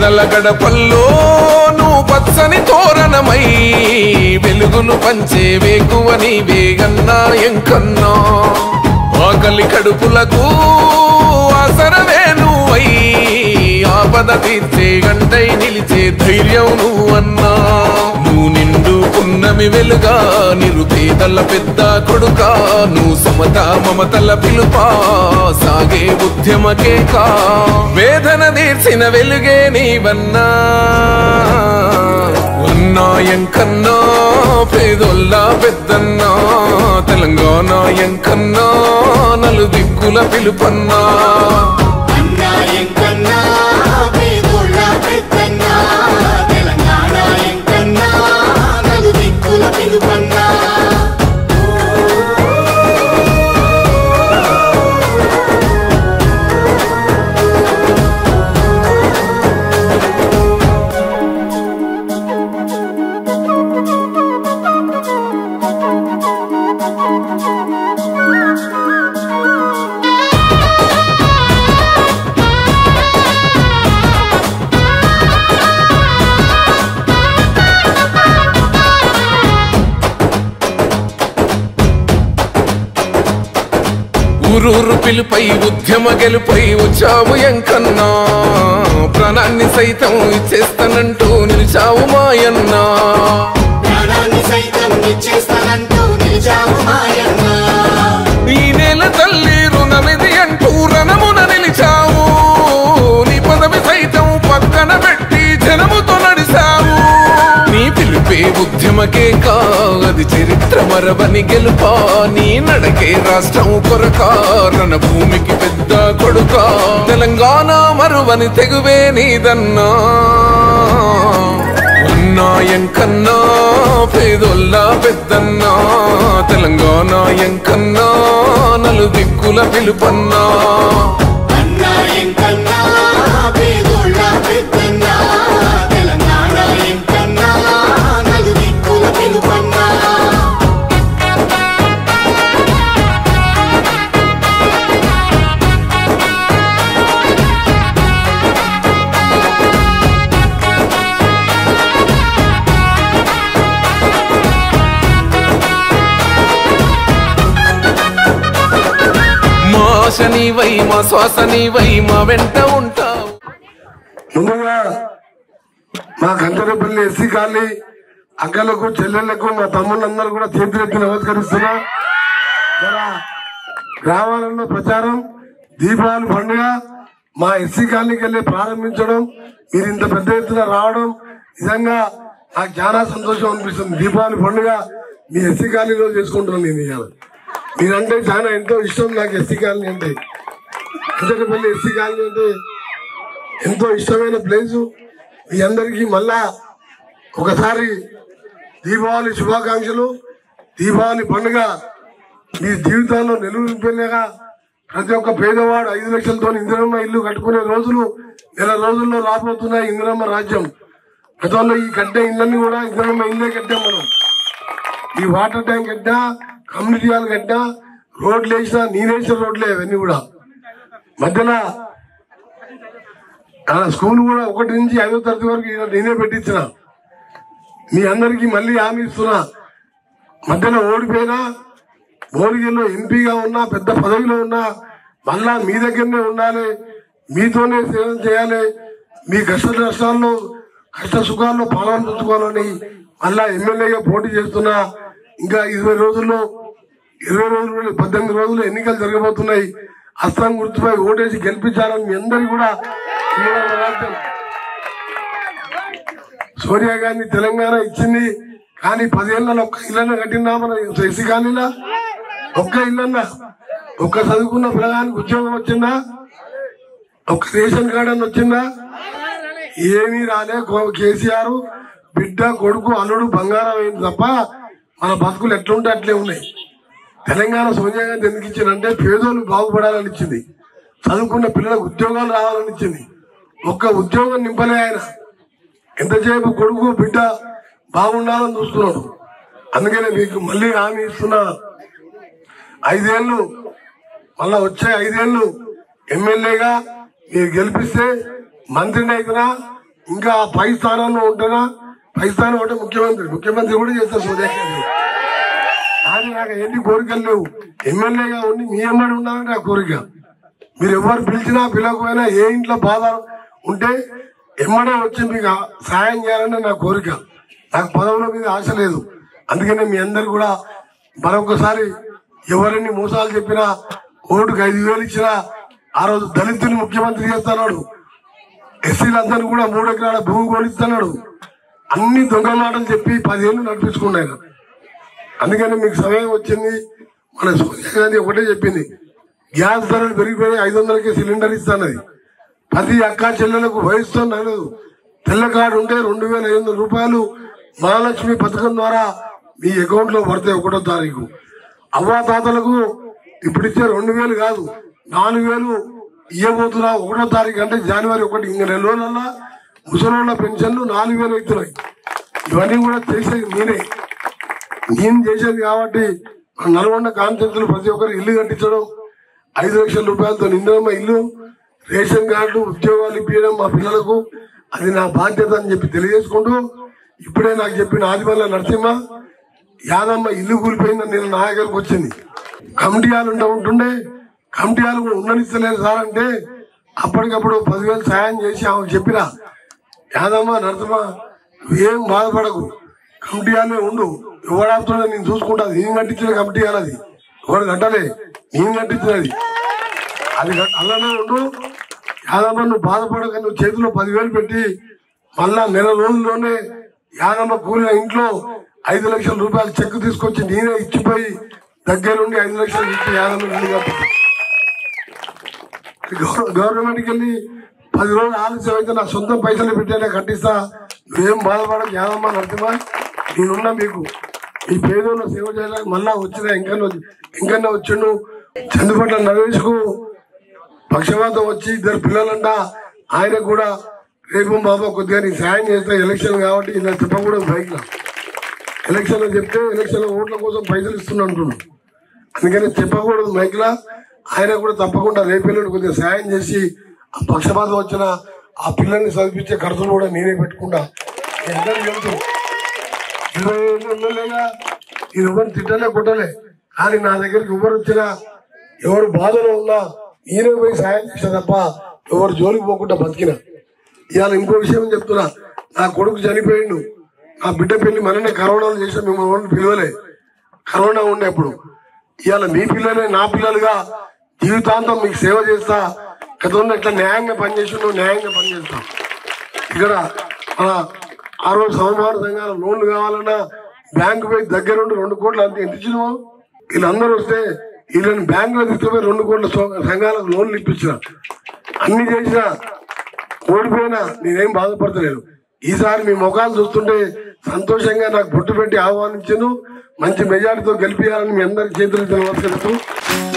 పేదల గడపల్లో నువ్వు పచ్చని తోరణమై వెలుగులు పంచే వేకువ నీవే అన్నా ఎంకన్నా ఆకలి కడుపులకు ఆసరవే నువ్వై ఆపద తీర్చే గంటై నిలిచే ధైర్యం నువ్వన్నా నువ్వు నిండు పున్నమి వెలుగా నిరుపేదల పెద్ద కొడుక నువ్వు సమత మమతల పిలుపా సాగే ఉద్యమకే కా వేదన తీర్చిన వెలుగే నీవన్నా ఉన్నాయంకన్నా పేదొల్లా పెద్దన్నా తెలంగాణ ఎంకన్నా నలు దిక్కుల పిలుపన్నా అన్నా ఎంకన్నా పేదోళ్ళ పెద్దన్నా తెలంగాణ ఎంకన్నా నలు దిక్కుల పిలుపన్నా ఊరూరు పిలుపై ఉద్యమ గెలుపై వచ్చావు ఎంకన్నా ప్రాణాన్ని సైతం ఇచ్చేస్తానంటూ నిలిచావు మాయన్నా ప్రాణాన్ని సైతం ఇచ్చేస్తానంటూ నిలిచావు మాయన్నా ఈ నేల తల్లి రుణమిది అంటూ రణమున నిలిచావు నీ పదవి సైతం పక్కన పెట్టి జనముతో నడిచావు నీ పిలుపే ఉద్యమకే కాది చరిత్ర మరవని గెలుపా నీ నడకే రాష్ట్రం కొరక రణ భూమికి పెద్ద కొడుక తెలంగాణ మరువని తెగువే నీదన్నా ఉన్నాయంకన్నా పేదొల్లా పెద్దన్నా తెలంగాణ ఎంకన్నా నలు దిక్కుల పిలుపన్నా అన్నా ఎంకన్నా పేదోళ్ళ పెద్దన్నా తెలంగాణ ఎంకన్నా నలు దిక్కుల పిలుపన్నా మా ఆశ నీవై మా శ్వాస నీవై మా వెంట ఉంటావు ముందుగా మా కంచరపల్లి ఎస్సీ కాలనీ అక్కలకు చెల్లెళ్లకు మా తమ్ముళ్ళందరూ కూడా చేతులెత్తి నమస్కరిస్తున్నా మన గ్రామాలలో ప్రచారం దీపావళి పండుగ మా ఎస్సీ కాలనీకి వెళ్ళి ప్రారంభించడం మీరు ఇంత పెద్ద ఎత్తున రావడం నిజంగా నాకు చాలా సంతోషం అనిపిస్తుంది దీపావళి పండుగ మీ ఎస్సీ కాలనీలో చేసుకుంటున్నాను నేను ఇవాళ మీరంటే చాలా ఎంతో ఇష్టం నాకు ఎస్సీ కాలనీ అంటే కంచరపల్లి ఎస్సీ కాలనీ అంటే ఎంతో ఇష్టమైన ప్లేసు మీ అందరికీ మళ్ళా ఒకసారి దీపావళి శుభాకాంక్షలు దీపావళి పండుగ మీ జీవితాల్లో నిలువగా ప్రతి ఒక్క పేదవాడు ఐదు లక్షలతో ఇందిరమ్మ ఇల్లు కట్టుకునే రోజులు నెల రోజుల్లో రాబోతున్నాయి ఇందిరమ్మ రాజ్యం గతంలో ఈ కట్టే ఇళ్ళన్ని కూడా ఇందిరమ్మ ఇల్లే కట్టాం మనం ఈ వాటర్ ట్యాంక్ కట్టినా కమ్యూనిటీ హాల్ కట్టినా రోడ్లు వేసినా నీరేసిన రోడ్లే అవన్నీ కూడా మధ్యలో ఆ స్కూల్ కూడా ఒకటి నుంచి ఐదో తరగతి వరకు ఈడ నేనే పెట్టించిన మీ అందరికీ మళ్ళీ హామీ ఇస్తున్నా మధ్యలో ఓడిపోయినా ఓడిగిలో ఎంపీగా ఉన్నా పెద్ద పదవిలో ఉన్నా మళ్ళా మీ దగ్గరనే ఉండాలి మీతోనే సేవ చేయాలి మీ కష్ట నష్టాల్లో కష్ట సుఖాల్లో పాల్గొంచుకోవాలని మళ్ళా ఎమ్మెల్యేగా పోటీ చేస్తున్నా ఇంకా ఇరవై రోజుల్లో ఇరవై రోజులు పద్దెనిమిది రోజులు ఎన్నికలు జరగబోతున్నాయి అస్సాం గుర్తుపై ఓటేసి గెలిపించాలని మీ అందరికీ కూడా తెలంగాణ రాష్ట్రం సోనియా గాంధీ తెలంగాణ ఇచ్చింది కానీ పదేళ్లలో ఒక్క ఇల్లన్న కట్టిందా మన ఎస్సీ కాలనీలా ఒక్క ఇల్లన్నా ఒక్క చదువుకున్న పిల్లగానికి ఉద్యోగం వచ్చిందా ఒక్క రేషన్ కార్డు అని వచ్చిందా ఏమీ రాలే కో- కేసీఆర్ బిడ్డ కొడుకు అల్లుడు బంగారం అయింది తప్ప మన బతుకులు ఎట్లుంటే అట్లే ఉన్నాయి తెలంగాణ సోనియా గాంధీ ఎందుకు ఇచ్చిందంటే పేదోళ్ళు బాగుపడాలని ఇచ్చింది చదువుకున్న పిల్లలకు ఉద్యోగాలు రావాలని ఇచ్చింది ఒక్క ఉద్యోగం నింపలే ఆయన ఎంతసేపు కొడుకు బిడ్డ బాగుండాలని చూస్తున్నాడు అందుకనే మీకు మళ్ళీ హామీ ఇస్తున్నా ఐదేళ్లు మళ్ళా వచ్చే ఐదేళ్లు ఎమ్మెల్యేగా మీరు గెలిపిస్తే మంత్రిని అయితేనా ఇంకా పై స్థానంలో ఉంటున్నా పై స్థానం అంటే ముఖ్యమంత్రి ముఖ్యమంత్రి కూడా చేస్తారు సూర్యాకాంత్ కానీ నాకు ఎన్ని కోరికలు లేవు ఎమ్మెల్యేగా ఉండి మీ ఎమ్మడి ఉండాలని నా కోరిక మీరు ఎవరు పిలిచినా పిలవకపోయినా ఏ ఇంట్లో బాధ ఉంటే ఎమ్మడే వచ్చి మీకు సాయం చేయాలని నా కోరిక నాకు పదవుల మీద ఆశ లేదు అందుకనే మీ అందరు కూడా మరొకసారి ఎవరిని మోసాలు చెప్పినా ఓటుకు ఐదు వేలు ఇచ్చినా ఆ రోజు దళితుని ముఖ్యమంత్రి చేస్తున్నాడు ఎస్సీలందరినీ కూడా మూడు ఎకరాల భూమి కొనిస్తున్నాడు అన్ని దొంగ మాటలు చెప్పి పదేళ్ళు నడిపించుకున్నాయి అందుకని మీకు సమయం వచ్చింది మన సోనియా గాంధీ ఒకటే చెప్పింది గ్యాస్ ధరలు పెరిగిపోయి ఐదు వందలకి సిలిండర్ ఇస్తున్నది ప్రతి అక్క చెల్లెలకు వయసుతో నగదు తెల్ల కార్డు ఉంటే రెండు వేల ఐదు వందల రూపాయలు మహాలక్ష్మి పథకం ద్వారా మీ అకౌంట్ లో పడతాయి ఒకటో తారీఖు అవ్వా తాతలకు ఇప్పుడు ఇచ్చే రెండు వేలు కాదు నాలుగు వేలు ఇవ్వబోతున్నా ఒకటో తారీఖు అంటే జనవరి ఒకటి ఇంక నెల రోజులన్నా ముసలోళ్ళ పెన్షన్లు నాలుగు వేలు అవుతున్నాయి ఇవన్నీ కూడా చేసేది మీరే నేను చేసేది కాబట్టి మన నల్గొండ కాన్ఫరెన్స్ ప్రతి ఒక్కరు ఇల్లు కట్టించడం ఐదు లక్షల రూపాయలతో నిందమ్మ ఇల్లు రేషన్ కార్డు ఉద్యోగాలు ఇప్పించడం మా పిల్లలకు అది నా బాధ్యత అని చెప్పి తెలియజేసుకుంటూ ఇప్పుడే నాకు చెప్పిన ఆదిమల్ల నరసింహ యాదమ్మ ఇల్లు కూలిపోయిందని నేను నా దగ్గరకు వచ్చింది కమిటీయాలు ఉంటే ఉంటుండే కమిటీయాలు కూడా ఉండనిస్తలేదు సార్ అంటే అప్పటికప్పుడు పదివేలు సాయం చేసి ఆమెకు చెప్పిన యాదమ్మ నరసింహ నువ్వేం బాధపడకు కమిటీ అనే ఉండు ఎవడాపుతున్నా నేను చూసుకుంటా నేను కట్టించిన కమిటీ అది ఎవరు కట్టలే నేను కట్టించినది అది కట్- అలానే ఉండు యాదమ్మ నువ్వు బాధపడక నువ్వు చేతిలో పదివేలు పెట్టి మళ్ళా నెల రోజుల్లోనే యాదమ్మ కూలిన ఇంట్లో ఐదు లక్షల రూపాయలు చెక్ తీసుకొచ్చి నేనే ఇచ్చిపోయి దగ్గరుండి ఐదు లక్షలు ఇచ్చి యాదమ్మ ఇల్లు కట్టింది గవర్నమెంట్కి వెళ్ళి పది రోజులు ఆలస్యం అయితే నా సొంత పైసలు పెట్టేనే కట్టిస్తా నువ్వేం బాధపడక యాదమ్మ నరసింహ నేనున్నా మీకు ఈ పేదోళ్ళ సేవ చేయడానికి మళ్ళా వచ్చిన ఇంకన్నా ఇంకన్నా వచ్చిండు చందుపట్ల నరేష్ కు పక్షవాతం వచ్చి ఇద్దరు పిల్లలంట ఆయన కూడా రేపు బాబా కొద్దిగా నీకు సాయం చేస్తే ఎలక్షన్ కాబట్టి ఇలా చెప్పకూడదు బైక్ లో ఎలక్షన్ లో చెప్తే ఎలక్షన్ లో ఓట్ల కోసం పైసలు ఇస్తున్నా అంటున్నాడు అందుకని చెప్పకూడదు మైక్లా ఆయన కూడా తప్పకుండా రేపెల్లుండి కొద్దిగా సాయం చేసి ఆ పక్షపాతం వచ్చిన ఆ పిల్లల్ని చదివించే ఖర్చులు కూడా నేనే పెట్టుకుంటా మీ అందరికీ తెలుసు ఇరవై ఏళ్ళు ఎమ్మెల్యేగా నేను ఎవరు తిట్టలే కొట్టలే కానీ నా దగ్గరికి ఎవరు వచ్చినా ఎవరు బాధలో ఉన్నా ఈయన పోయి సాయం చేసా తప్ప ఎవరు జోలికి పోకుండా బతికిన ఇవాళ ఇంకో విషయం చెప్తున్నా నా కొడుకు చనిపోయిండు నా బిడ్డ పెళ్లి మననే కరోనాలు చేసా మేము ఎవరిని పిలవలే కరోనా ఉండేప్పుడు ఇవాళ మీ పిల్లలే నా పిల్లలుగా జీవితాంతం మీకు సేవ చేస్తా గతంలో ఇట్లా న్యాయంగా పనిచేసిండు న్యాయంగా పనిచేస్తాం ఇక్కడ మన ఆ రోజు సమమాన సంఘాల లోన్లు కావాలన్నా బ్యాంకు పోయి దగ్గరుండి రెండు కోట్లు అంత ఎంత ఇచ్చినావు వీళ్ళందరూ వస్తే వీళ్ళని బ్యాంకులో తీసుకుపోయి రెండు కోట్ల సో- సంఘాలకు లోన్లు ఇప్పించిన అన్ని చేసిన ఓడిపోయినా నేనేం బాధపడతలేను ఈసారి మీ ముఖాలు చూస్తుంటే సంతోషంగా నాకు బొట్టు పెట్టి ఆహ్వానించాను మంచి మెజార్టీతో గెలిపించాలని మీ అందరికి చేతులు నమస్కరిస్తూ